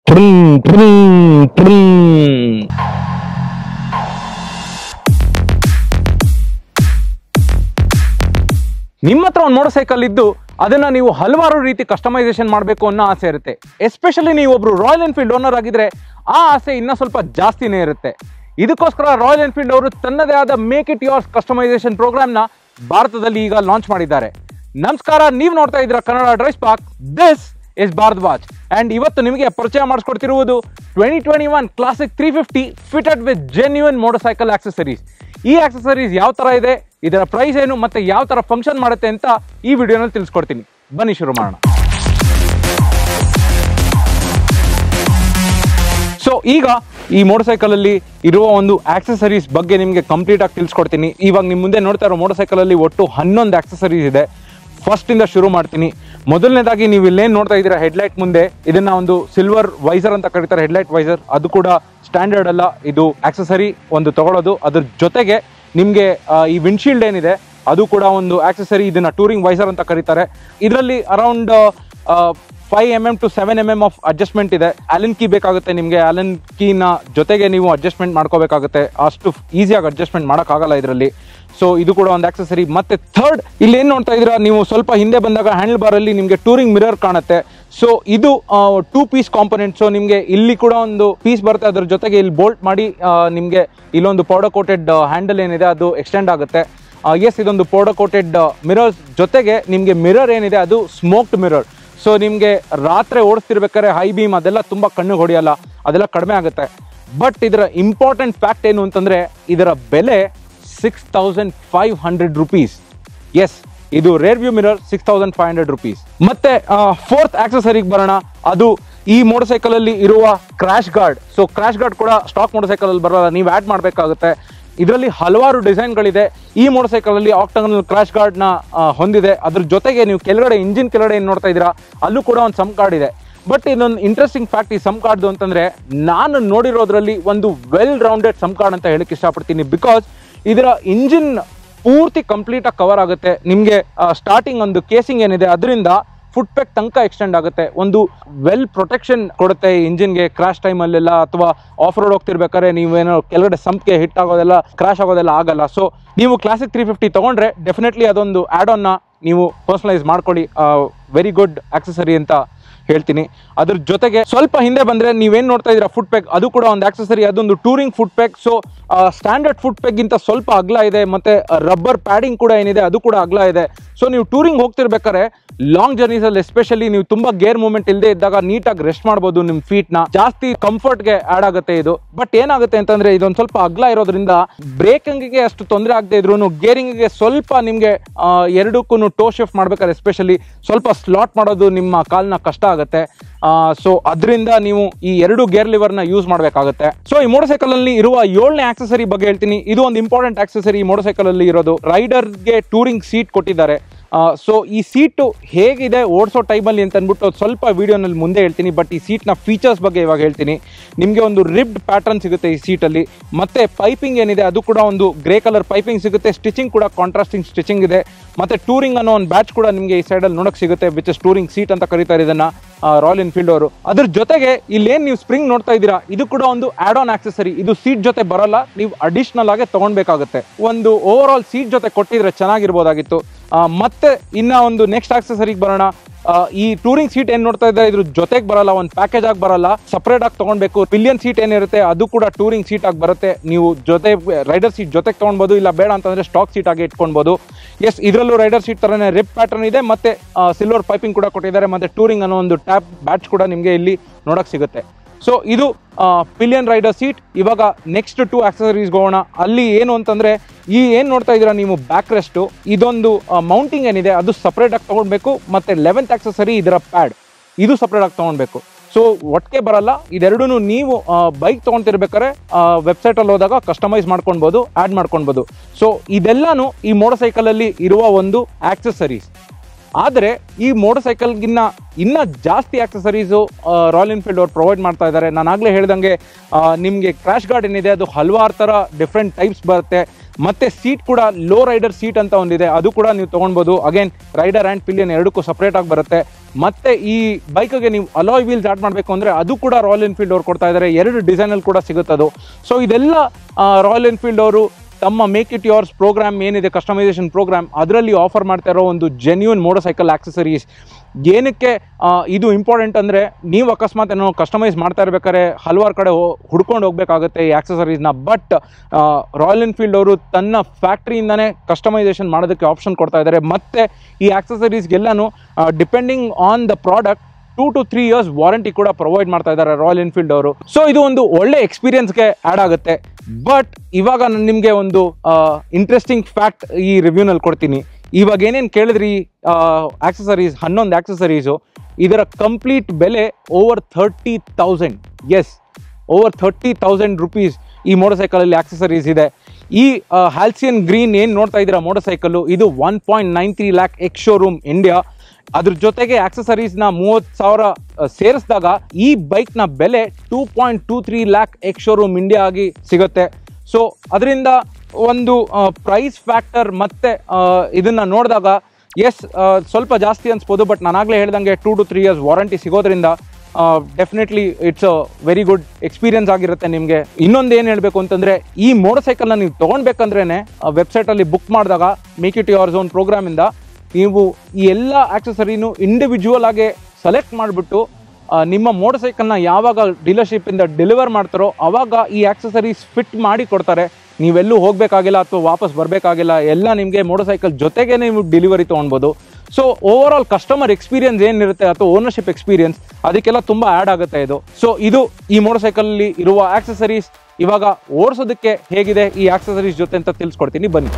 trim trim trim ನಿಮ್ಮ ಹತ್ರ ಒಂದು ಮೋಟರ್ ಸೈಕಲ್ ಇದ್ದು ಅದನ್ನ ನೀವು ಹಲವಾರು ರೀತಿ ಕಸ್ಟಮೈಸೇಷನ್ ಮಾಡಬೇಕು ಅನ್ನೋ ಆಸೆ ಇರುತ್ತೆ ಎಸ್ಪೆಷಲಿ ನೀವು ಒಬ್ರು ರಾಯಲ್ ಎನ್ಫೀಲ್ಡ್ ಓನರ್ ಆಗಿದ್ರೆ ಆ ಆಸೆ ಇನ್ನೂ ಸ್ವಲ್ಪ ಜಾಸ್ತಿನೇ ಇರುತ್ತೆ ಇದಕ್ಕೋಸ್ಕರ ರಾಯಲ್ ಎನ್ಫೀಲ್ಡ್ ಅವರು ತನ್ನದೇ ಆದ ಮೇಕ್ ಇಟ್ ಯೋರ್ಸ್ ಕಸ್ಟಮೈಸೇಷನ್ ಪ್ರೋಗ್ರಾಮ್ನ ಭಾರತದಲ್ಲಿ ಈಗ ಲಾಂಚ್ ಮಾಡಿದ್ದಾರೆ ನಮಸ್ಕಾರ ನೀವು ನೋಡ್ತಾ ಇದ್ದೀರಾ Kannada DriveSpark this is Bharat watch and ಇವತ್ತು ನಿಮಗೆ ಪರಿಚಯ ಮಾಡಿಸ್ಕೊಡ್ತಿರುವುದು twenty twenty one classic three fifty fitted with genuine motorcycle accessories ಈ ಆಕ್ಸೆಸರೀಸ್ ಯಾವ ತರ ಇದೆ ಇದರ ಪ್ರೈಸ್ ಏನು ಮತ್ತೆ ಯಾವ ತರ ಫಂಕ್ಷನ್ ಮಾಡುತ್ತೆ ಅಂತ ಈ ವಿಡಿಯೋನಲ್ಲಿ ತಿಳಿಸ್ಕೊಡ್ತೀನಿ ಬನ್ನಿ ಶುರು ಮಾಡೋಣ ಸೊ ಈಗ ಈ ಮೋಟರ್ ಸೈಕಲ್ ಅಲ್ಲಿ ಇರುವ ಒಂದು ಆಕ್ಸೆಸರೀಸ್ ಬಗ್ಗೆ ನಿಮಗೆ ಕಂಪ್ಲೀಟ್ ಆಗಿ ತಿಳಿಸ್ಕೊಡ್ತೀನಿ ಇವಾಗ ನಿಮ್ಮ ಮುಂದೆ ನೋಡ್ತಾ ಇರೋ ಮೋಟರ್ ಸೈಕಲ್ ಅಲ್ಲಿ ಒಟ್ಟು ಹನ್ನೊಂದು ಆಕ್ಸೆಸರೀಸ್ ಇದೆ ಫಸ್ಟ್ ಇಂದ ಶುರು ಮಾಡ್ತೀನಿ ಮೊದಲನೇದಾಗಿ ನೀವು ಇಲ್ಲೇನು ನೋಡ್ತಾ ಇದ್ದೀರಾ ಹೆಡ್ಲೈಟ್ ಮುಂದೆ ಇದನ್ನ ಒಂದು ಸಿಲ್ವರ್ ವೈಸರ್ ಅಂತ ಕರೀತಾರೆ ಹೆಡ್ಲೈಟ್ ವೈಸರ್ ಅದು ಕೂಡ ಸ್ಟ್ಯಾಂಡರ್ಡ್ ಅಲ್ಲ ಇದು ಆಕ್ಸೆಸರಿ ಒಂದು ತಗೊಳ್ಳೋದು ಅದ್ರ ಜೊತೆಗೆ ನಿಮಗೆ ಈ ವಿಂಡ್ಶೀಲ್ಡ್ ಏನಿದೆ ಅದು ಕೂಡ ಒಂದು ಆಕ್ಸೆಸರಿ ಇದನ್ನ ಟೂರಿಂಗ್ ವೈಸರ್ ಅಂತ ಕರೀತಾರೆ ಇದರಲ್ಲಿ around five M M to seven M M of adjustment ಇದೆ ಅಲನ್ ಕೀ ಬೇಕಾಗುತ್ತೆ ನಿಮಗೆ ಅಲನ್ ಕೀನ ಜೊತೆಗೆ ನೀವು ಅಡ್ಜಸ್ಟ್ಮೆಂಟ್ ಮಾಡ್ಕೋಬೇಕಾಗುತ್ತೆ ಅಷ್ಟು ಈಸಿಯಾಗಿ ಅಡ್ಜಸ್ಟ್ಮೆಂಟ್ ಮಾಡೋಕ್ಕಾಗಲ್ಲ ಇದರಲ್ಲಿ ಸೊ ಇದು ಕೂಡ ಒಂದು ಆಕ್ಸೆಸರಿ ಮತ್ತೆ ಥರ್ಡ್ ಇಲ್ಲಿ ಏನು ನೋಡ್ತಾ ಇದ್ದೀರಾ ನೀವು ಸ್ವಲ್ಪ ಹಿಂದೆ ಬಂದಾಗ ಹ್ಯಾಂಡಲ್ ಬಾರ್ ಅಲ್ಲಿ ನಿಮಗೆ ಟೂರಿಂಗ್ ಮಿರರ್ ಕಾಣುತ್ತೆ ಸೊ ಇದು ಟೂ ಪೀಸ್ ಕಾಂಪೊನೆಂಟ್ ಸೊ ನಿಮಗೆ ಇಲ್ಲಿ ಕೂಡ ಒಂದು ಪೀಸ್ ಬರುತ್ತೆ ಅದ್ರ ಜೊತೆಗೆ ಇಲ್ಲಿ ಬೋಲ್ಟ್ ಮಾಡಿ ನಿಮಗೆ ಇಲ್ಲೊಂದು ಪೌಡರ್ ಕೋಟೆಡ್ ಹ್ಯಾಂಡಲ್ ಏನಿದೆ ಅದು ಎಕ್ಸ್ಟೆಂಡ್ ಆಗುತ್ತೆ ಎಸ್ ಇದೊಂದು ಪೌಡರ್ ಕೋಟೆಡ್ ಮಿರರ್ಸ್ ಜೊತೆಗೆ ನಿಮಗೆ ಮಿರರ್ ಏನಿದೆ ಅದು ಸ್ಮೋಕ್ಡ್ ಮಿರರ್ ಸೊ ನಿಮಗೆ ರಾತ್ರಿ ಓಡಿಸ್ತಿರ್ಬೇಕಾದ್ರೆ ಹೈ ಬೀಮ್ ಅದೆಲ್ಲ ತುಂಬ ಕಣ್ಣಿಗೆ ಹೊಡೆಯಲ್ಲ ಅದೆಲ್ಲ ಕಡಿಮೆ ಆಗುತ್ತೆ ಬಟ್ ಇದರ ಇಂಪಾರ್ಟೆಂಟ್ ಫ್ಯಾಕ್ಟ್ ಏನು ಅಂತಂದ್ರೆ ಇದರ ಬೆಲೆ six thousand five hundred rupees yes ಇದು rear view mirror six thousand five hundred rupees ಮತ್ತೆ ಫೋರ್ತ್ ಆಕ್ಸೆಸರಿಗೆ ಬರೋಣ ಅದು ಈ ಮೋಟರ್ ಸೈಕಲ್ ಅಲ್ಲಿ ಇರುವ crash guard so crash guard ಕೂಡ ಸ್ಟಾಕ್ ಮೋಟರ್ ಸೈಕಲ್ ಅಲ್ಲಿ ಬರೋಲ್ಲ ನೀವು ಆಡ್ ಮಾಡಬೇಕಾಗುತ್ತೆ ಇದರಲ್ಲಿ ಹಲವಾರು ಡಿಸೈನ್ಗಳಿದೆ ಈ ಮೋಟರ್ ಸೈಕಲ್ ಅಲ್ಲಿ ಆಕ್ಟಗನಲ್ ಕ್ರಾಶ್ ಗಾರ್ಡ್ ನ ಆ, ಹೊಂದಿದೆ ಅದ್ರ ಜೊತೆಗೆ ನೀವು ಕೆಳಗಡೆ ಇಂಜಿನ್ ಕೆಳಗಡೆ ಏನು ನೋಡ್ತಾ ಇದ್ದೀರಾ ಅಲ್ಲೂ ಕೂಡ ಒಂದು ಸಮ್ ಕಾರ್ಡ್ ಇದೆ ಬಟ್ ಇದೊಂದು ಇಂಟ್ರೆಸ್ಟಿಂಗ್ ಫ್ಯಾಕ್ಟ್ ಈ ಸಮ್ ಕಾರ್ಡ್ ಅಂತಂದ್ರೆ ನಾನು ನೋಡಿರೋದ್ರಲ್ಲಿ ಒಂದು ವೆಲ್ ರೌಂಡೆಡ್ ಸಮ್ ಕಾರ್ಡ್ ಅಂತ ಹೇಳಕ್ ಇಷ್ಟಪಡ್ತೀನಿ ಬಿಕಾಸ್ ಇದರ ಇಂಜಿನ್ ಪೂರ್ತಿ ಕಂಪ್ಲೀಟ್ ಆಗಿ ಕವರ್ ಆಗುತ್ತೆ ನಿಮಗೆ ಸ್ಟಾರ್ಟಿಂಗ್ ಒಂದು ಕೇಸಿಂಗ್ ಏನಿದೆ ಅದರಿಂದ ಫುಟ್ ಪ್ಯಾಕ್ ತನಕ ಎಕ್ಸ್ಟೆಂಡ್ ಆಗುತ್ತೆ ಒಂದು ವೆಲ್ ಪ್ರೊಟೆಕ್ಷನ್ ಕೊಡುತ್ತೆ ಈ ಇಂಜಿನ್ಗೆ ಕ್ರಾಶ್ ಟೈಮಲ್ಲೆಲ್ಲ ಅಥವಾ ಆಫ್ ರೋಡ್ ಹೋಗ್ತಿರ್ಬೇಕಾದ್ರೆ ನೀವೇನೋ ಕೆಳಗಡೆ ಸಂಪ್ಗೆ ಹಿಟ್ ಆಗೋದೆಲ್ಲ ಕ್ರಾಶ್ ಆಗೋದೆಲ್ಲ ಆಗಲ್ಲ ಸೊ ನೀವು ಕ್ಲಾಸಿಕ್ ತ್ರೀ ಫಿಫ್ಟಿ ತಗೊಂಡ್ರೆ ಡೆಫಿನೆಟ್ಲಿ ಅದೊಂದು ಆ್ಯಡ್ ಆನ್ನ ನೀವು ಪರ್ಸನಲೈಸ್ ಮಾಡ್ಕೊಳ್ಳಿ ವೆರಿ ಗುಡ್ ಆಕ್ಸೆಸರಿ ಅಂತ ಹೇಳ್ತೀನಿ ಅದ್ರ ಜೊತೆಗೆ ಸ್ವಲ್ಪ ಹಿಂದೆ ಬಂದ್ರೆ ನೀವೇನ್ ನೋಡ್ತಾ ಇದೀರಾ ಫುಟ್ ಪ್ಯಾಕ್ ಅದು ಕೂಡ ಒಂದು ಆಕ್ಸೆಸರಿ ಅದೊಂದು touring foot peg so standard foot peg ಗಿಂತ ಸ್ವಲ್ಪ ಅಗ್ಲ ಇದೆ ಮತ್ತೆ ರಬ್ಬರ್ ಪ್ಯಾಡಿಂಗ್ ಕೂಡ ಏನಿದೆ ಅದು ಕೂಡ ಅಗ್ಲ ಇದೆ ಸೊ ನೀವು ಟೂರಿಂಗ್ ಹೋಗ್ತಿರ್ಬೇಕಾದ್ರೆ ಲಾಂಗ್ ಜರ್ನೀಸ್ ಅಲ್ಲಿ ಎಸ್ಪೆಷಲಿ ನೀವು ತುಂಬಾ ಗೇರ್ ಮೂವ್ಮೆಂಟ್ ಇಲ್ಲದೆ ಇದ್ದಾಗ ನೀಟಾಗಿ ರೆಸ್ಟ್ ಮಾಡ್ಬೋದು ನಿಮ್ ಫೀಟ್ ನ ಜಾಸ್ತಿ ಕಂಫರ್ಟ್ ಗೆ ಆಡ್ ಆಗುತ್ತೆ ಇದು ಬಟ್ ಏನಾಗುತ್ತೆ ಅಂತಂದ್ರೆ ಇದೊಂದು ಸ್ವಲ್ಪ ಅಗ್ಲ ಇರೋದ್ರಿಂದ ಬ್ರೇಕಿಂಗ್ ಗೆ ಅಷ್ಟು ತೊಂದರೆ ಆಗದೆ ಇದ್ರು ಗೇರಿಂಗ್ ಗೆ ಸ್ವಲ್ಪ ನಿಮ್ಗೆ ಆ, ಎರಡಕ್ಕೂ ಟೋ ಶಿಫ್ಟ್ ಮಾಡ್ಬೇಕಾದ್ರೆ ಎಸ್ಪೆಷಲಿ ಸ್ವಲ್ಪ ಸ್ಲಾಟ್ ಮಾಡೋದು ನಿಮ್ಮ ಕಾಲ್ನ ಕಷ್ಟ ಆಗುತ್ತೆ ಸೊ ಅದರಿಂದ ನೀವು ಈ ಎರಡು ಗೇರ್ ಲಿವರ್ ನ ಯೂಸ್ ಮಾಡಬೇಕಾಗುತ್ತೆ ಸೊ ಈ ಮೋಟರ್ ಸೈಕಲ್ ಅಲ್ಲಿ ಇರುವ ಏಳನೇ ಆಕ್ಸೆಸರಿ ಬಗ್ಗೆ ಹೇಳ್ತೀನಿ ಇದು ಒಂದು ಇಂಪಾರ್ಟೆಂಟ್ ಆಕ್ಸೆಸರಿ ಈ ಮೋಟರ್ ಸೈಕಲ್ ಅಲ್ಲಿ ಇರೋದು ರೈಡರ್ಗೆ ಟೂರಿಂಗ್ ಸೀಟ್ ಕೊಟ್ಟಿದ್ದಾರೆ ಸೊ ಈ ಸೀಟು ಹೇಗಿದೆ ಓಡಿಸೋ ಟೈಮಲ್ಲಿ ಅಂತ ಅಂದ್ಬಿಟ್ಟು ಸ್ವಲ್ಪ ವಿಡಿಯೋನಲ್ಲಿ ಮುಂದೆ ಹೇಳ್ತೀನಿ ಬಟ್ ಈ ಸೀಟ್ನ ಫೀಚರ್ಸ್ ಬಗ್ಗೆ ಇವಾಗ ಹೇಳ್ತೀನಿ ನಿಮಗೆ ಒಂದು ರಿಬ್ಡ್ ಪ್ಯಾಟರ್ನ್ ಸಿಗುತ್ತೆ ಈ ಸೀಟಲ್ಲಿ ಮತ್ತೆ ಪೈಪಿಂಗ್ ಏನಿದೆ ಅದು ಕೂಡ ಒಂದು ಗ್ರೇ ಕಲರ್ ಪೈಪಿಂಗ್ ಸಿಗುತ್ತೆ ಸ್ಟಿಚಿಂಗ್ ಕೂಡ ಕಾಂಟ್ರಾಸ್ಟಿಂಗ್ ಸ್ಟಿಚಿಂಗ್ ಇದೆ ಮತ್ತೆ ಟೂರಿಂಗ್ ಅನ್ನೋ ಒಂದು ಬ್ಯಾಚ್ ಕೂಡ ನಿಮಗೆ ಈ ಸೈಡಲ್ಲಿ ನೋಡಕ್ ಸಿಗುತ್ತೆ ವಿಚ್ ಇಸ್ ಟೂರಿಂಗ್ ಸೀಟ್ ಅಂತ ಕರೀತಾರೆ ಇದನ್ನ ರಾಯಲ್ ಎನ್ಫೀಲ್ಡ್ ಅವರು ಅದ್ರ ಜೊತೆಗೆ ಇಲ್ಲೇನ್ ನೀವು ಸ್ಪ್ರಿಂಗ್ ನೋಡ್ತಾ ಇದ್ದೀರಾ ಇದು ಕೂಡ ಒಂದು ಆಡ್ ಆನ್ ಆಕ್ಸೆಸರಿ ಇದು ಸೀಟ್ ಜೊತೆ ಬರಲ್ಲ ನೀವು ಅಡಿಷನಲ್ ಆಗಿ ತಗೊಳ್ಬೇಕಾಗುತ್ತೆ ಒಂದು ಓವರ್ ಆಲ್ ಸೀಟ್ ಜೊತೆ ಕೊಟ್ಟಿದ್ರೆ ಚೆನ್ನಾಗಿರ್ಬೋದಾಗಿತ್ತು ಆ, ಮತ್ತೆ ಇನ್ನ ಒಂದು ನೆಕ್ಸ್ಟ್ ಆಕ್ಸೆಸರಿಗೆ ಬರೋಣ ಆ, ಈ ಟೂರಿಂಗ್ ಸೀಟ್ ಏನ್ ನೋಡ್ತಾ ಇದ್ದಾರೆ ಇದ್ರ ಜೊತೆಗೆ ಬರಲ್ಲ ಒಂದು ಪ್ಯಾಕೇಜ್ ಆಗಿ ಬರಲ್ಲ ಸಪರೇಟ್ ಆಗಿ ತಗೊಳ್ಬೇಕು ಪಿಲಿಯನ್ ಸೀಟ್ ಏನಿರುತ್ತೆ ಅದು ಕೂಡ ಟೂರಿಂಗ್ ಸೀಟ್ ಆಗಿ ಬರುತ್ತೆ ನೀವು ಜೊತೆ ರೈಡರ್ ಸೀಟ್ ಜೊತೆಗೆ ತಗೊಳ್ಬೋದು ಇಲ್ಲ ಬೇಡ ಅಂತಂದ್ರೆ ಸ್ಟಾಕ್ ಸೀಟ್ ಆಗಿ ಇಟ್ಕೊಳ್ಬೋದು ಎಸ್ ಇದರಲ್ಲೂ ರೈಡರ್ ಸೀಟ್ ತರನೇ ರಿಪ್ ಪ್ಯಾಟರ್ನ್ ಇದೆ ಮತ್ತೆ ಸಿಲ್ವರ್ ಪೈಪಿಂಗ್ ಕೂಡ ಕೊಟ್ಟಿದ್ದಾರೆ ಮತ್ತೆ ಟೂರಿಂಗ್ ಅನ್ನೋ ಒಂದು ಟ್ಯಾಪ್ ಬ್ಯಾಚ್ ಕೂಡ ನಿಮಗೆ ಇಲ್ಲಿ ನೋಡಕ್ ಸಿಗುತ್ತೆ ಸೊ ಇದು ಪಿಲಿಯನ್ ರೈಡರ್ ಸೀಟ್ ಇವಾಗ ನೆಕ್ಸ್ಟ್ ಟು ಆಕ್ಸಸರೀಸ್ ಹೋಗೋಣ ಅಲ್ಲಿ ಏನು ಅಂತಂದ್ರೆ ಈ ಏನ್ ನೋಡ್ತಾ ಇದ್ದೀರಾ ನೀವು ಬ್ಯಾಕ್ ರೆಸ್ಟ್ ಇದೊಂದು ಮೌಂಟಿಂಗ್ ಏನಿದೆ ಅದು ಸಪರೇಟ್ ಆಗಿ ತಗೊಳ್ಬೇಕು ಮತ್ತೆ ಲೆವೆಂತ್ ಆಕ್ಸಸರಿ ಇದರ ಪ್ಯಾಡ್ ಇದು ಸಪರೇಟ್ ಆಗಿ ತಗೊಳ್ಬೇಕು ಸೊ ಒಟ್ಟಿಗೆ ಬರಲ್ಲ ಇದೆರಡೂ ನೀವು ಬೈಕ್ ತೊಗೊಂತಿರ್ಬೇಕಾದ್ರೆ ವೆಬ್ಸೈಟ್ ಅಲ್ಲಿ ಹೋದಾಗ ಕಸ್ಟಮೈಸ್ ಮಾಡ್ಕೊಳ್ಬೋದು ಆಡ್ ಮಾಡ್ಕೊಳ್ಬೋದು ಸೊ ಇದೆಲ್ಲಾನು ಈ ಮೋಟರ್ ಸೈಕಲ್ ಅಲ್ಲಿ ಇರುವ ಒಂದು ಆಕ್ಸೆಸರೀಸ್ ಆದರೆ ಈ ಮೋಟರ್ ಸೈಕಲ್ಗಿನ್ನ ಇನ್ನ ಜಾಸ್ತಿ ಆಕ್ಸಸರೀಸು ರಾಯಲ್ ಎನ್ಫೀಲ್ಡ್ ಅವ್ರು ಪ್ರೊವೈಡ್ ಮಾಡ್ತಾ ಇದ್ದಾರೆ ನಾನು ಆಗಲೇ ಹೇಳ್ದಂಗೆ ನಿಮಗೆ ಕ್ರಾಶ್ ಗಾರ್ಡ್ ಏನಿದೆ ಅದು ಹಲವಾರು ಥರ ಡಿಫ್ರೆಂಟ್ ಟೈಪ್ಸ್ ಬರುತ್ತೆ ಮತ್ತೆ ಸೀಟ್ ಕೂಡ ಲೋ ರೈಡರ್ ಸೀಟ್ ಅಂತ ಒಂದಿದೆ ಅದು ಕೂಡ ನೀವು ತೊಗೊಳ್ಬೋದು ಅಗೇನ್ ರೈಡರ್ ಆ್ಯಂಡ್ ಪಿಲಿಯನ್ ಎರಡಕ್ಕೂ ಸಪ್ರೇಟ್ ಆಗಿ ಬರುತ್ತೆ ಮತ್ತೆ ಈ ಬೈಕ್ಗೆ ನೀವು ಅಲಾಯ್ ವೀಲ್ಸ್ ಆಡ್ ಮಾಡಬೇಕು ಅಂದರೆ ಅದು ಕೂಡ ರಾಯಲ್ ಎನ್ಫೀಲ್ಡ್ ಅವ್ರು ಕೊಡ್ತಾ ಇದ್ದಾರೆ ಎರಡು ಡಿಸೈನಲ್ಲಿ ಕೂಡ ಸಿಗುತ್ತದು ಸೊ ಇದೆಲ್ಲ ರಾಯಲ್ ಎನ್ಫೀಲ್ಡ್ ಅವರು ತಮ್ಮ ಮೇಕ್ ಇಟ್ ಯೋರ್ಸ್ ಪ್ರೋಗ್ರಾಮ್ ಏನಿದೆ ಕಸ್ಟಮೈಸೇಷನ್ ಪ್ರೋಗ್ರಾಮ್ ಅದರಲ್ಲಿ ಆಫರ್ ಮಾಡ್ತಾ ಇರೋ ಒಂದು ಜೆನ್ಯೂನ್ ಮೋಟರ್ಸೈಕಲ್ ಆಕ್ಸೆಸರೀಸ್ ಏನಕ್ಕೆ ಆ, ಇದು ಇಂಪಾರ್ಟೆಂಟ್ ಅಂದರೆ ನೀವು ಅಕಸ್ಮಾತ್ ಏನೋ ಕಸ್ಟಮೈಸ್ ಮಾಡ್ತಾ ಇರ್ಬೇಕಾದ್ರೆ ಹಲವಾರು ಕಡೆ ಹುಡ್ಕೊಂಡು ಹೋಗ್ಬೇಕಾಗುತ್ತೆ ಈ ಆಕ್ಸೆಸರೀಸ್ನ ಬಟ್ ರಾಯಲ್ ಎನ್ಫೀಲ್ಡ್ ಅವರು ತನ್ನ ಫ್ಯಾಕ್ಟ್ರಿಯಿಂದನೇ ಕಸ್ಟಮೈಸೇಷನ್ ಮಾಡೋದಕ್ಕೆ ಆಪ್ಷನ್ ಕೊಡ್ತಾ ಇದ್ದಾರೆ ಮತ್ತು ಈ ಆಕ್ಸೆಸರೀಸ್ಗೆಲ್ಲನೂ depending on the product two to three years warranty ಕೂಡ ಪ್ರೊವೈಡ್ ಮಾಡ್ತಾ ಇದ್ದಾರೆ ರಾಯಲ್ ಎನ್ಫೀಲ್ಡ್ ಅವರು ಸೊ ಇದು ಒಂದು ಒಳ್ಳೆ ಎಕ್ಸ್ಪೀರಿಯನ್ಸ್ಗೆ ಆ್ಯಡ್ ಆಗುತ್ತೆ ಬಟ್ ಇವಾಗ ನಾನು ನಿಮಗೆ ಒಂದು ಇಂಟ್ರೆಸ್ಟಿಂಗ್ ಫ್ಯಾಕ್ಟ್ ಈ ರಿವ್ಯೂನಲ್ಲಿ ಕೊಡ್ತೀನಿ ಇವಾಗ ಏನೇನು ಕೇಳಿದ್ರಿ ಆಕ್ಸೆಸರೀಸ್ ಹನ್ನೊಂದು ಆಕ್ಸೆಸರೀಸು ಇದರ ಕಂಪ್ಲೀಟ್ ಬೆಲೆ over thirty thousand yes over thirty thousand rupees ಈ ಮೋಟರ್ ಸೈಕಲಲ್ಲಿ ಆಕ್ಸೆಸರೀಸ್ ಇದೆ ಈ ಹ್ಯಾಲ್ಸಿಯನ್ ಗ್ರೀನ್ ಏನು ನೋಡ್ತಾ ಇದ್ದೀರಾ ಮೋಟರ್ ಸೈಕಲ್ಲು ಇದು one point nine three lakh ex showroom India ಅದ್ರ ಜೊತೆಗೆ ಆಕ್ಸೆಸರೀಸ್ನ ಮೂವತ್ತು ಸಾವಿರ ಸೇರಿಸಿದಾಗ ಈ ಬೈಕ್ನ ಬೆಲೆ two point two three lakh ex showroom India ಆಗಿ ಸಿಗುತ್ತೆ ಸೊ ಅದರಿಂದ ಒಂದು ಪ್ರೈಸ್ ಫ್ಯಾಕ್ಟರ್ ಮತ್ತೆ ಆ, ಇದನ್ನ ನೋಡಿದಾಗ ಎಸ್ ಸ್ವಲ್ಪ ಜಾಸ್ತಿ ಅನ್ಸ್ಬೋದು ಬಟ್ ನಾನಾಗಲೇ ಹೇಳ್ದಂಗೆ two to three years warranty ಸಿಗೋದ್ರಿಂದ definitely it's a very good experience ಆಗಿರುತ್ತೆ ನಿಮಗೆ ಇನ್ನೊಂದು ಏನು ಹೇಳಬೇಕು ಅಂತಂದರೆ ಈ ಮೋಟರ್ ಸೈಕಲ್ನ ನೀವು ತೊಗೊಳ್ಬೇಕಂದ್ರೇ ವೆಬ್ಸೈಟಲ್ಲಿ ಬುಕ್ ಮಾಡಿದಾಗ ಮೇಕ್ ಇಟ್ ಯುವರ್ ಝೋನ್ ಪ್ರೋಗ್ರಾಮಿಂದ ನೀವು ಈ ಎಲ್ಲ ಆಕ್ಸೆಸರಿನೂ ಇಂಡಿವಿಜುವಲ್ ಆಗಿ ಸೆಲೆಕ್ಟ್ ಮಾಡಿಬಿಟ್ಟು ನಿಮ್ಮ ಮೋಟರ್ ಸೈಕಲ್ನ ಯಾವಾಗ ಡೀಲರ್ಶಿಪ್ಪಿಂದ ಡೆಲಿವರ್ ಮಾಡ್ತಾರೋ ಅವಾಗ ಈ ಆಕ್ಸೆಸರೀಸ್ ಫಿಟ್ ಮಾಡಿ ಕೊಡ್ತಾರೆ ನೀವೆಲ್ಲೂ ಹೋಗಬೇಕಾಗಿಲ್ಲ ಅಥವಾ ವಾಪಸ್ ಬರಬೇಕಾಗಿಲ್ಲ ಎಲ್ಲ ನಿಮಗೆ ಮೋಟರ್ ಸೈಕಲ್ ಜೊತೆಗೆ ನೀವು ಡೆಲಿವರಿ ತೊಗೊಳ್ಬೋದು so overall customer experience ಏನಿರುತ್ತೆ ಅಥವಾ ಓನರ್ಶಿಪ್ ಎಕ್ಸ್ಪೀರಿಯನ್ಸ್ ಅದಕ್ಕೆಲ್ಲ ತುಂಬ ಆ್ಯಡ್ ಆಗುತ್ತೆ ಇದು ಸೊ ಇದು ಈ ಮೋಟರ್ ಸೈಕಲಲ್ಲಿ ಇರುವ ಆಕ್ಸೆಸರೀಸ್ ಇವಾಗ ಓಡಿಸೋದಕ್ಕೆ ಹೇಗಿದೆ ಈ ಆಕ್ಸೆಸರೀಸ್ ಜೊತೆ ಅಂತ ತಿಳಿಸ್ಕೊಡ್ತೀನಿ ಬನ್ನಿ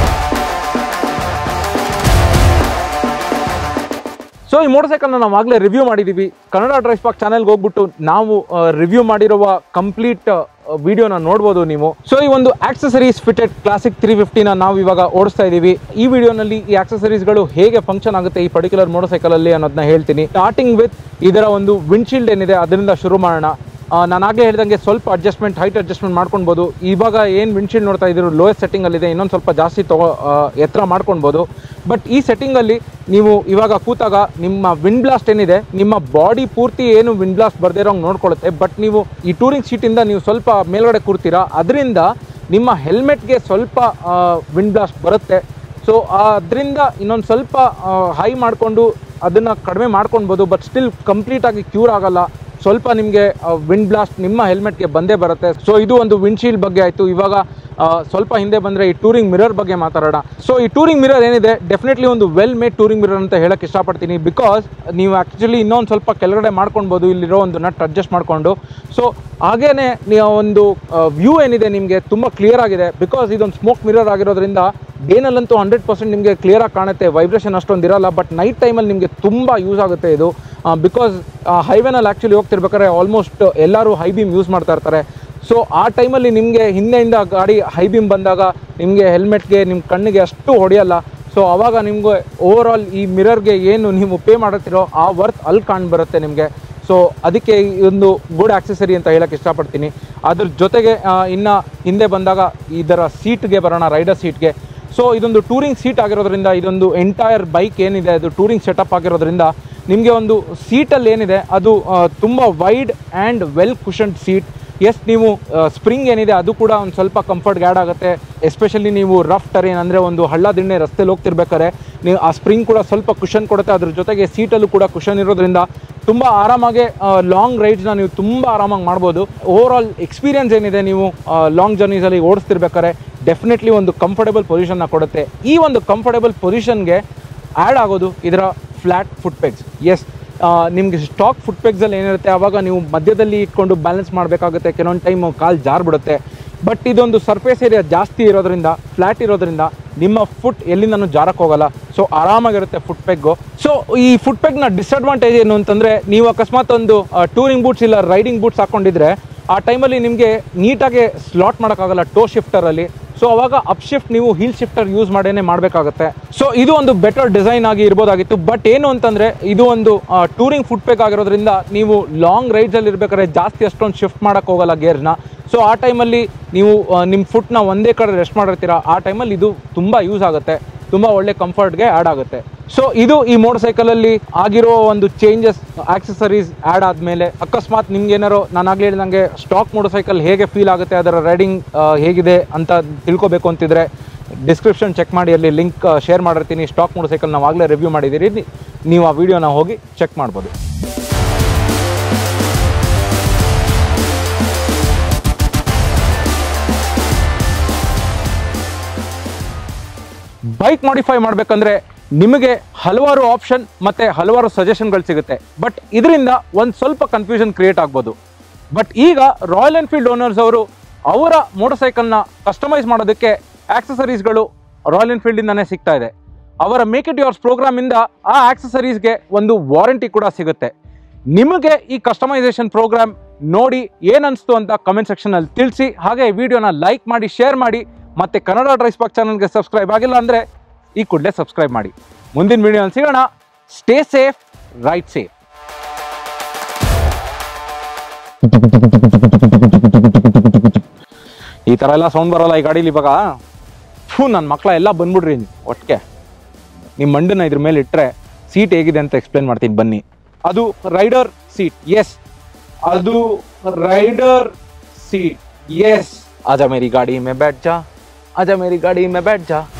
ಸೊ ಈ ಮೋಟರ್ ಸೈಕಲ್ನ ನಾವು ಆಗಲೇ ರಿವ್ಯೂ ಮಾಡಿದ್ದೀವಿ ಕನ್ನಡ ಡ್ರೈವ್ ಪಾಕ್ ಚಾನೆಲ್ಗೆ ಹೋಗ್ಬಿಟ್ಟು ನಾವು ರಿವ್ಯೂ ಮಾಡಿರುವ ಕಂಪ್ಲೀಟ್ ವಿಡಿಯೋನ ನೋಡ್ಬೋದು ನೀವು ಸೊ ಈ ಒಂದು ಆಕ್ಸೆಸರೀಸ್ ಫಿಟೆಡ್ ಕ್ಲಾಸಿಕ್ ತ್ರೀ ಫಿಫ್ಟಿನ ನಾವು ಇವಾಗ ಓಡಿಸ್ತಾ ಇದ್ದೀವಿ ಈ ವಿಡಿಯೋನಲ್ಲಿ ಈ ಆಕ್ಸೆಸರೀಸ್ಗಳು ಹೇಗೆ ಫಂಕ್ಷನ್ ಆಗುತ್ತೆ ಈ ಪರ್ಟಿಕ್ಯುಲರ್ ಮೋಟರ್ ಸೈಕಲಲ್ಲಿ ಅನ್ನೋದನ್ನ ಹೇಳ್ತೀನಿ ಸ್ಟಾರ್ಟಿಂಗ್ ವಿತ್ ಇದರ ಒಂದು ವಿಂಡ್ಶೀಲ್ಡ್ ಏನಿದೆ ಅದರಿಂದ ಶುರು ಮಾಡೋಣ ನಾನು ಆಗಲೇ ಹೇಳ್ದಂಗೆ ಸ್ವಲ್ಪ ಅಡ್ಜಸ್ಟ್ಮೆಂಟ್ ಹೈಟ್ ಅಡ್ಜಸ್ಟ್ಮೆಂಟ್ ಮಾಡ್ಕೊಳ್ಬೋದು ಇವಾಗ ಏನು ವಿಂಡ್ಶೀಲ್ಡ್ ನೋಡ್ತಾ ಇದ್ದೀರೋ ಲೋಯೆಸ್ಟ್ ಸೆಟ್ಟಿಂಗಲ್ಲಿದೆ ಇನ್ನೊಂದು ಸ್ವಲ್ಪ ಜಾಸ್ತಿ ತಗೋ ಆ, ಎತ್ತರ ಮಾಡ್ಕೊಳ್ಬೋದು ಬಟ್ ಈ ಸೆಟ್ಟಿಂಗಲ್ಲಿ ನೀವು ಇವಾಗ ಕೂತಾಗ ನಿಮ್ಮ ವಿಂಡ್ ಬ್ಲಾಸ್ಟ್ ಏನಿದೆ ನಿಮ್ಮ ಬಾಡಿ ಪೂರ್ತಿ ಏನು ವಿಂಡ್ ಬ್ಲಾಸ್ಟ್ ಬರ್ದೇ ಇರೋಂಗೆ ನೋಡ್ಕೊಳ್ಳುತ್ತೆ ಬಟ್ ನೀವು ಈ ಟೂರಿಂಗ್ ಸೀಟಿಂದ ನೀವು ಸ್ವಲ್ಪ ಮೇಲ್ಗಡೆ ಕೂರ್ತೀರಾ ಅದರಿಂದ ನಿಮ್ಮ ಹೆಲ್ಮೆಟ್ಗೆ ಸ್ವಲ್ಪ ವಿಂಡ್ ಬ್ಲಾಸ್ಟ್ ಬರುತ್ತೆ ಸೊ ಅದರಿಂದ ಇನ್ನೊಂದು ಸ್ವಲ್ಪ ಹೈ ಮಾಡಿಕೊಂಡು ಅದನ್ನು ಕಡಿಮೆ ಮಾಡ್ಕೊಳ್ಬೋದು ಬಟ್ ಸ್ಟಿಲ್ ಕಂಪ್ಲೀಟಾಗಿ ಕ್ಯೂರ್ ಆಗಲ್ಲ ಸ್ವಲ್ಪ ನಿಮಗೆ ವಿಂಡ್ ಬ್ಲಾಸ್ಟ್ ನಿಮ್ಮ ಹೆಲ್ಮೆಟ್ಗೆ ಬಂದೇ ಬರುತ್ತೆ ಸೊ ಇದು ಒಂದು ವಿಂಡ್ಶೀಲ್ಡ್ ಬಗ್ಗೆ ಆಯಿತು ಇವಾಗ ಆ, ಸ್ವಲ್ಪ ಹಿಂದೆ ಬಂದರೆ ಈ ಟೂರಿಂಗ್ ಮಿರರ್ ಬಗ್ಗೆ ಮಾತಾಡೋಣ ಸೊ ಈ ಟೂರಿಂಗ್ ಮಿರರ್ ಏನಿದೆ ಡೆಫಿನೆಟ್ಲಿ ಒಂದು ವೆಲ್ ಮೇಡ್ ಟೂರಿಂಗ್ ಮಿರರ್ ಅಂತ ಹೇಳಕ್ಕೆ ಇಷ್ಟಪಡ್ತೀನಿ ಬಿಕಾಸ್ ನೀವು ಆ್ಯಕ್ಚುಲಿ ಇನ್ನೊಂದು ಸ್ವಲ್ಪ ಕೆಳಗಡೆ ಮಾಡ್ಕೊಳ್ಬೋದು ಇಲ್ಲಿರೋ ಒಂದು ನಟ್ ಅಡ್ಜಸ್ಟ್ ಮಾಡಿಕೊಂಡು ಸೊ ಹಾಗೇನೆ ನೀವು ಒಂದು ವ್ಯೂ ಏನಿದೆ ನಿಮಗೆ ತುಂಬ ಕ್ಲಿಯರ್ ಆಗಿದೆ ಬಿಕಾಸ್ ಇದೊಂದು ಸ್ಮೋಕ್ ಮಿರರ್ ಆಗಿರೋದ್ರಿಂದ ಡೇನಲ್ಲಂತೂ ಹಂಡ್ರೆಡ್ ಪರ್ಸೆಂಟ್ ನಿಮಗೆ ಕ್ಲಿಯರಾಗಿ ಕಾಣುತ್ತೆ ವೈಬ್ರೇಷನ್ ಅಷ್ಟೊಂದು ಇರಲ್ಲ ಬಟ್ ನೈಟ್ ಟೈಮಲ್ಲಿ ನಿಮಗೆ ತುಂಬ ಯೂಸ್ ಆಗುತ್ತೆ ಇದು ಬಿಕಾಸ್ ಹೈವೇನಲ್ಲಿ ಆ್ಯಕ್ಚುಲಿ ಹೋಗ್ತಿರ್ಬೇಕಾದ್ರೆ ಆಲ್ಮೋಸ್ಟ್ ಎಲ್ಲರೂ ಹೈ ಬೀಮ್ ಯೂಸ್ ಮಾಡ್ತಾ ಇರ್ತಾರೆ ಸೊ ಆ ಟೈಮಲ್ಲಿ ನಿಮಗೆ ಹಿಂದೆಯಿಂದ ಗಾಡಿ ಹೈ ಬೀಮ್ ಬಂದಾಗ ನಿಮಗೆ ಹೆಲ್ಮೆಟ್ಗೆ ನಿಮ್ಮ ಕಣ್ಣಿಗೆ ಅಷ್ಟು ಹೊಡೆಯಲ್ಲ ಸೊ ಅವಾಗ ನಿಮಗೆ ಓವರ್ ಆಲ್ ಈ ಮಿರರ್ಗೆ ಏನು ನೀವು ಪೇ ಮಾಡುತ್ತೀರೋ ಆ ವರ್ತ್ ಅಲ್ಲಿ ಕಾಣ್ಬರುತ್ತೆ ನಿಮಗೆ ಸೊ ಅದಕ್ಕೆ ಈ ಒಂದು ಗುಡ್ ಆಕ್ಸೆಸರಿ ಅಂತ ಹೇಳಕ್ಕೆ ಇಷ್ಟಪಡ್ತೀನಿ ಅದ್ರ ಜೊತೆಗೆ ಆ, ಇನ್ನ ಹಿಂದೆ ಬಂದಾಗ ಇದರ ಸೀಟ್ಗೆ ಬರೋಣ ರೈಡರ್ ಸೀಟ್ಗೆ ಸೊ ಇದೊಂದು ಟೂರಿಂಗ್ ಸೀಟ್ ಆಗಿರೋದ್ರಿಂದ ಇದೊಂದು ಎಂಟೈರ್ ಬೈಕ್ ಏನಿದೆ ಅದು ಟೂರಿಂಗ್ ಸೆಟಪ್ ಆಗಿರೋದ್ರಿಂದ ನಿಮಗೆ ಒಂದು ಸೀಟಲ್ಲಿ ಏನಿದೆ ಅದು ಆ, ತುಂಬ wide and well cushioned seat yes ನೀವು ಸ್ಪ್ರಿಂಗ್ ಏನಿದೆ ಅದು ಕೂಡ ಒಂದು ಸ್ವಲ್ಪ ಕಂಫರ್ಟ್ಗೆ ಆ್ಯಡ್ ಆಗುತ್ತೆ ಎಸ್ಪೆಷಲಿ ನೀವು ರಫ್ ಟರೇನ್ ಅಂದರೆ ಒಂದು ಹಳ್ಳ ದಿಣ್ಣೆ ರಸ್ತೆಲಿ ಹೋಗ್ತಿರ್ಬೇಕಾದ್ರೆ ನೀವು ಆ ಸ್ಪ್ರಿಂಗ್ ಕೂಡ ಸ್ವಲ್ಪ ಕುಷನ್ ಕೊಡುತ್ತೆ ಅದ್ರ ಜೊತೆಗೆ ಸೀಟಲ್ಲೂ ಕೂಡ ಕುಷನ್ ಇರೋದ್ರಿಂದ ತುಂಬ ಆರಾಮಾಗಿ ಲಾಂಗ್ ರೈಡ್ಸ್ನ ನೀವು ತುಂಬ ಆರಾಮಾಗಿ ಮಾಡ್ಬೋದು ಓವರ್ ಆಲ್ ಎಕ್ಸ್ಪೀರಿಯನ್ಸ್ ಏನಿದೆ ನೀವು ಲಾಂಗ್ ಜರ್ನೀಸಲ್ಲಿ ಓಡಿಸ್ತಿರ್ಬೇಕಾದ್ರೆ ಡೆಫಿನೆಟ್ಲಿ ಒಂದು ಕಂಫರ್ಟೇಬಲ್ ಪೊಸಿಷನ್ನ ಕೊಡುತ್ತೆ ಈ ಒಂದು ಕಂಫರ್ಟೇಬಲ್ ಪೊಸಿಷನ್ಗೆ ಆ್ಯಡ್ ಆಗೋದು ಇದರ ಫ್ಲ್ಯಾಟ್ ಫುಟ್ ಪೆಗ್ಸ್ ಎಸ್ ನಿಮಗೆ ಸ್ಟಾಕ್ ಫುಟ್ ಪೆಗ್ಸಲ್ಲಿ ಏನಿರುತ್ತೆ ಆವಾಗ ನೀವು ಮಧ್ಯದಲ್ಲಿ ಇಟ್ಕೊಂಡು ಬ್ಯಾಲೆನ್ಸ್ ಮಾಡಬೇಕಾಗುತ್ತೆ ಕೆಲವೊಂದು ಟೈಮ್ ಕಾಲು ಜಾರ್ ಬಿಡುತ್ತೆ ಬಟ್ ಇದೊಂದು ಸರ್ಫೇಸ್ ಏರಿಯಾ ಜಾಸ್ತಿ ಇರೋದ್ರಿಂದ ಫ್ಲ್ಯಾಟ್ ಇರೋದ್ರಿಂದ ನಿಮ್ಮ ಫುಟ್ ಎಲ್ಲಿಂದನೂ ಜಾರಕ್ಕೆ ಹೋಗಲ್ಲ ಸೊ ಆರಾಮಾಗಿರುತ್ತೆ ಫುಟ್ ಪೆಗ್ಗು ಸೊ ಈ ಫುಟ್ ಪೆಗ್ನ ಡಿಸಡ್ವಾಂಟೇಜ್ ಏನು ಅಂತಂದರೆ ನೀವು ಅಕಸ್ಮಾತ್ ಒಂದು ಟೂರಿಂಗ್ ಬೂಟ್ಸ್ ಇಲ್ಲ ರೈಡಿಂಗ್ ಬೂಟ್ಸ್ ಹಾಕೊಂಡಿದ್ರೆ ಆ ಟೈಮಲ್ಲಿ ನಿಮಗೆ ನೀಟಾಗಿ ಸ್ಲಾಟ್ ಮಾಡೋಕ್ಕಾಗಲ್ಲ ಟೋ ಶಿಫ್ಟರಲ್ಲಿ ಸೊ ಅವಾಗ ಅಪ್ ಶಿಫ್ಟ್ ನೀವು ಹೀಲ್ ಶಿಫ್ಟರ್ ಯೂಸ್ ಮಾಡೇನೆ ಮಾಡಬೇಕಾಗುತ್ತೆ ಸೊ ಇದು ಒಂದು ಬೆಟರ್ ಡಿಸೈನ್ ಆಗಿ ಇರ್ಬೋದಾಗಿತ್ತು ಬಟ್ ಏನು ಅಂತಂದ್ರೆ ಇದು ಒಂದು ಟೂರಿಂಗ್ ಫುಟ್ ಪೇಕ್ ಆಗಿರೋದ್ರಿಂದ ನೀವು ಲಾಂಗ್ ರೈಡ್ಸಲ್ಲಿ ಇರ್ಬೇಕಾದ್ರೆ ಜಾಸ್ತಿ ಅಷ್ಟೊಂದು ಶಿಫ್ಟ್ ಮಾಡಕ್ ಹೋಗಲ್ಲ ಗೇರ್ನ ಸೊ ಆ ಟೈಮಲ್ಲಿ ನೀವು ನಿಮ್ಮ ಫುಟ್ನ ಒಂದೇ ಕಡೆ ರೆಸ್ಟ್ ಮಾಡಿರ್ತೀರ ಆ ಟೈಮಲ್ಲಿ ಇದು ತುಂಬ ಯೂಸ್ ಆಗುತ್ತೆ ತುಂಬ ಒಳ್ಳೆ ಕಂಫರ್ಟ್ಗೆ ಆ್ಯಡ್ ಆಗುತ್ತೆ ಸೊ ಇದು ಈ ಮೋಟರ್ ಸೈಕಲಲ್ಲಿ ಆಗಿರೋ ಒಂದು ಚೇಂಜಸ್ ಆಕ್ಸೆಸರೀಸ್ ಆ್ಯಡ್ ಆದಮೇಲೆ ಅಕಸ್ಮಾತ್ ನಿಮ್ಗೆ ಏನಾರೋ ನಾನು ಆಗಲೇ ಹೇಳಿದಂಗೆ ಸ್ಟಾಕ್ ಮೋಟರ್ ಸೈಕಲ್ ಹೇಗೆ ಫೀಲ್ ಆಗುತ್ತೆ ಅದರ ರೈಡಿಂಗ್ ಹೇಗಿದೆ ಅಂತ ತಿಳ್ಕೊಬೇಕು ಅಂತಿದ್ರೆ ಡಿಸ್ಕ್ರಿಪ್ಷನ್ ಚೆಕ್ ಮಾಡಿ ಅಲ್ಲಿ ಲಿಂಕ್ ಶೇರ್ ಮಾಡಿರ್ತೀನಿ ಸ್ಟಾಕ್ ಮೋಟರ್ ಸೈಕಲ್ ನಾವು ಆಗಲೇ ರಿವ್ಯೂ ಮಾಡಿದ್ದೀರಿ ನೀವು ಆ ವಿಡಿಯೋನ ಹೋಗಿ ಚೆಕ್ ಮಾಡ್ಬೋದು ಬೈಕ್ ಮಾಡಿಫೈ ಮಾಡಬೇಕಂದ್ರೆ ನಿಮಗೆ ಹಲವಾರು ಆಪ್ಷನ್ ಮತ್ತೆ ಹಲವಾರು ಸಜೆಷನ್ಗಳು ಸಿಗುತ್ತೆ ಬಟ್ ಇದರಿಂದ ಒಂದು ಸ್ವಲ್ಪ ಕನ್ಫ್ಯೂಷನ್ ಕ್ರಿಯೇಟ್ ಆಗ್ಬೋದು ಬಟ್ ಈಗ ರಾಯಲ್ ಎನ್ಫೀಲ್ಡ್ ಓನರ್ಸ್ ಅವರು ಅವರ ಮೋಟರ್ ಸೈಕಲ್ನ ಕಸ್ಟಮೈಸ್ ಮಾಡೋದಕ್ಕೆ ಆಕ್ಸಸರೀಸ್ಗಳು ರಾಯಲ್ ಎನ್ಫೀಲ್ಡಿಂದನೇ ಸಿಗ್ತಾ ಇದೆ ಅವರ ಮೇಕ್ ಇಟ್ ಯುವರ್ಸ್ ಪ್ರೋಗ್ರಾಮಿಂದ ಆ ಆಕ್ಸಸರೀಸ್ಗೆ ಒಂದು ವಾರಂಟಿ ಕೂಡ ಸಿಗುತ್ತೆ ನಿಮಗೆ ಈ ಕಸ್ಟಮೈಸೇಷನ್ ಪ್ರೋಗ್ರಾಮ್ ನೋಡಿ ಏನನ್ಸ್ತು ಅಂತ ಕಮೆಂಟ್ ಸೆಕ್ಷನಲ್ಲಿ ತಿಳಿಸಿ ಹಾಗೆ ಈ ವಿಡಿಯೋನ ಲೈಕ್ ಮಾಡಿ ಶೇರ್ ಮಾಡಿ ಮತ್ತೆ ಕನ್ನಡ ಡ್ರೈಸ್ ಪಾಕ್ ಚಾನಲ್ಗೆ ಸಬ್ಸ್ಕ್ರೈಬ್ ಆಗಿಲ್ಲ ಅಂದರೆ ಈ ಕೂಡಲೇ ಸಬ್ಸ್ಕ್ರೈಬ್ ಮಾಡಿ ಮುಂದಿನ ವಿಡಿಯೋನಲ್ಲಿ ಸಿಗೋಣ ಸ್ಟೇ ಸೇಫ್ ರೈಟ್ ಸೇಫ್ ಈ ಥರ ಎಲ್ಲ ಸೌಂಡ್ ಬರಲ್ಲ ಈ ಗಾಡೀಲಿ ಇವಾಗ ಫೂ ನನ್ನ ಮಕ್ಕಳ ಎಲ್ಲ ಬಂದ್ಬಿಡ್ರಿ ಒಟ್ಟಿಗೆ ನಿಮ್ಮ ಮಂಡನ್ನ ಇದ್ರ ಮೇಲೆ ಇಟ್ಟರೆ ಸೀಟ್ ಹೇಗಿದೆ ಅಂತ ಎಕ್ಸ್ಪ್ಲೇನ್ ಮಾಡ್ತೀನಿ ಬನ್ನಿ ಅದು ರೈಡರ್ ಸೀಟ್ ಎಸ್ ಅದು ರೈಡರ್ सीट यस आजा मेरी गाड़ी में बैठ जा आजा मेरी गाड़ी में बैठ जा